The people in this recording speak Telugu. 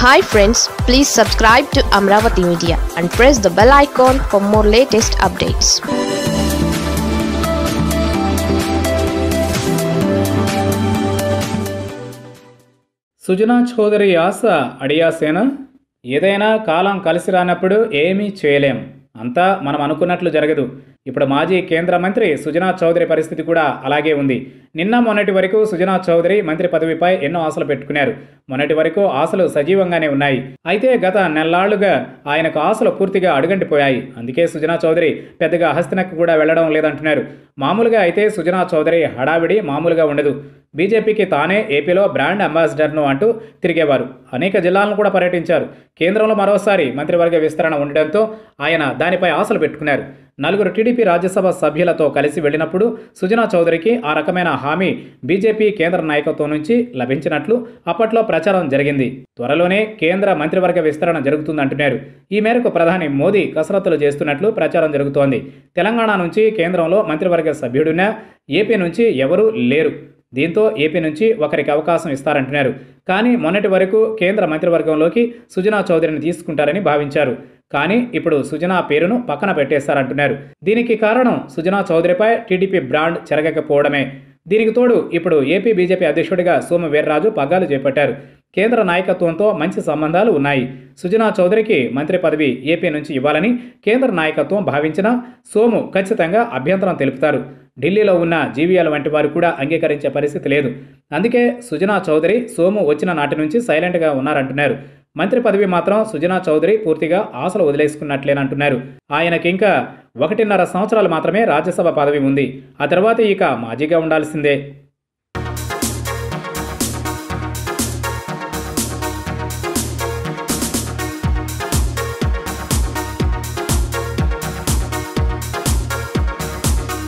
hi friends please subscribe to Amaravati media and press the bell icon for more latest updates Sujana Chowdary ఆశ అడియాసేన ఏదైనా కాలం కలిసి రానప్పుడు ఏమీ చేయలేం అంతా మనం అనుకున్నట్లు జరగదు ఇప్పుడు మాజీ కేంద్ర మంత్రి సుజనా చౌదరి పరిస్థితి కూడా అలాగే ఉంది నిన్న మొన్నటి వరకు సుజనా చౌదరి మంత్రి పదవిపై ఎన్నో ఆశలు పెట్టుకున్నారు మొన్నటి వరకు ఆశలు సజీవంగానే ఉన్నాయి అయితే గత నెల్లాళ్లుగా ఆయనకు ఆశలు పూర్తిగా అడుగంటిపోయాయి అందుకే సుజనా చౌదరి పెద్దగా హస్తినకు కూడా వెళ్లడం లేదంటున్నారు మామూలుగా అయితే సుజనా చౌదరి హడావిడి మామూలుగా ఉండదు బీజేపీకి తానే ఏపీలో బ్రాండ్ అంబాసిడర్ను అంటూ తిరిగేవారు అనేక జిల్లాలను కూడా పర్యటించారు కేంద్రంలో మరోసారి మంత్రివర్గ విస్తరణ ఉండడంతో ఆయన దానిపై ఆశలు పెట్టుకున్నారు నలుగురు టీడీపీ రాజ్యసభ సభ్యులతో కలిసి వెళ్ళినప్పుడు సుజనా చౌదరికి ఆ రకమైన హామీ బీజేపీ కేంద్ర నాయకత్వం నుంచి లభించినట్లు అప్పట్లో ప్రచారం జరిగింది త్వరలోనే కేంద్ర మంత్రివర్గ విస్తరణ జరుగుతుందంటున్నారు ఈ మేరకు ప్రధాని మోదీ కసరత్తులు చేస్తున్నట్లు ప్రచారం జరుగుతోంది తెలంగాణ నుంచి కేంద్రంలో మంత్రివర్గ సభ్యుడిన ఏపీ నుంచి ఎవరూ లేరు దీంతో ఏపీ నుంచి ఒకరికి అవకాశం ఇస్తారంటున్నారు కానీ మొన్నటి వరకు కేంద్ర మంత్రివర్గంలోకి సుజనా చౌదరిని తీసుకుంటారని భావించారు కానీ ఇప్పుడు సుజనా పేరును పక్కన పెట్టేశారంటున్నారు దీనికి కారణం సుజనా చౌదరిపై టీడీపీ బ్రాండ్ చెరగకపోవడమే దీనికి తోడు ఇప్పుడు ఏపీ బీజేపీ అధ్యక్షుడిగా సోము వీర్రాజు పగ్గాలు చేపట్టారు కేంద్ర నాయకత్వంతో మంచి సంబంధాలు ఉన్నాయి సుజనా చౌదరికి మంత్రి పదవి ఏపీ నుంచి ఇవ్వాలని కేంద్ర నాయకత్వం భావించినా సోము ఖచ్చితంగా అభ్యంతరం తెలుపుతారు ఢిల్లీలో ఉన్న జీవీఎల్ వంటి వారు కూడా అంగీకరించే పరిస్థితి లేదు అందుకే సుజనా చౌదరి సోము వచ్చిన నాటి నుంచి సైలెంట్గా ఉన్నారంటున్నారు మంత్రి పదవి మాత్రం సుజనా చౌదరి పూర్తిగా ఆశలు వదిలేసుకున్నట్లేనంటున్నారు ఆయనకింకా ఒకటిన్నర సంవత్సరాలు మాత్రమే రాజ్యసభ పదవి ఉంది ఆ తర్వాత ఇక మాజీగా ఉండాల్సిందే